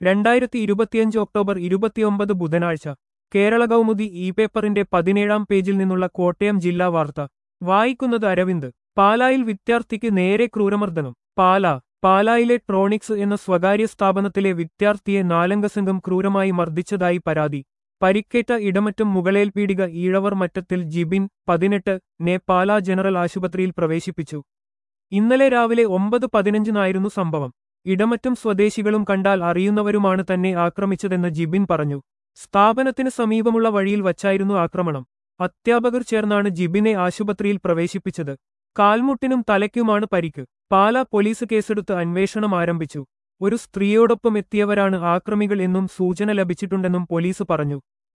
രണ്ടായിരത്തി ഇരുപത്തിയഞ്ച് ഒക്ടോബർ ഇരുപത്തിയൊമ്പത് ബുധനാഴ്ച കേരള കൗമുദി ഇ പേപ്പറിന്റെ പതിനേഴാം പേജിൽ നിന്നുള്ള കോട്ടയം ജില്ലാ വാർത്ത വായിക്കുന്നത് അരവിന്ദ് പാലായിൽ വിദ്യാർത്ഥിക്ക് നേരെ ക്രൂരമർദ്ദനം പാല പാലായിലെ ട്രോണിക്സ് എന്ന സ്വകാര്യ സ്ഥാപനത്തിലെ വിദ്യാർത്ഥിയെ നാലംഗ സംഘം ക്രൂരമായി മർദ്ദിച്ചതായി പരാതി പരിക്കേറ്റ ഇടമറ്റും മുകളേൽ പീടിക ഈഴവർ മറ്റത്തിൽ ജിബിൻ പതിനെട്ട് നെ പാലാ ജനറൽ ആശുപത്രിയിൽ പ്രവേശിപ്പിച്ചു ഇന്നലെ രാവിലെ ഒമ്പത് പതിനഞ്ചിനായിരുന്നു സംഭവം ഇടമറ്റും സ്വദേശികളും കണ്ടാൽ അറിയുന്നവരുമാണ് തന്നെ ആക്രമിച്ചതെന്ന് ജിബിൻ പറഞ്ഞു സ്ഥാപനത്തിന് സമീപമുള്ള വഴിയിൽ വച്ചായിരുന്നു ആക്രമണം അധ്യാപകർ ചേർന്നാണ് ജിബിനെ ആശുപത്രിയിൽ പ്രവേശിപ്പിച്ചത് കാൽമുട്ടിനും തലയ്ക്കുമാണ് പരിക്ക് പാല പോലീസ് കേസെടുത്ത് അന്വേഷണം ആരംഭിച്ചു ഒരു സ്ത്രീയോടൊപ്പം എത്തിയവരാണ് ആക്രമികൾ എന്നും സൂചന ലഭിച്ചിട്ടുണ്ടെന്നും പോലീസ് പറഞ്ഞു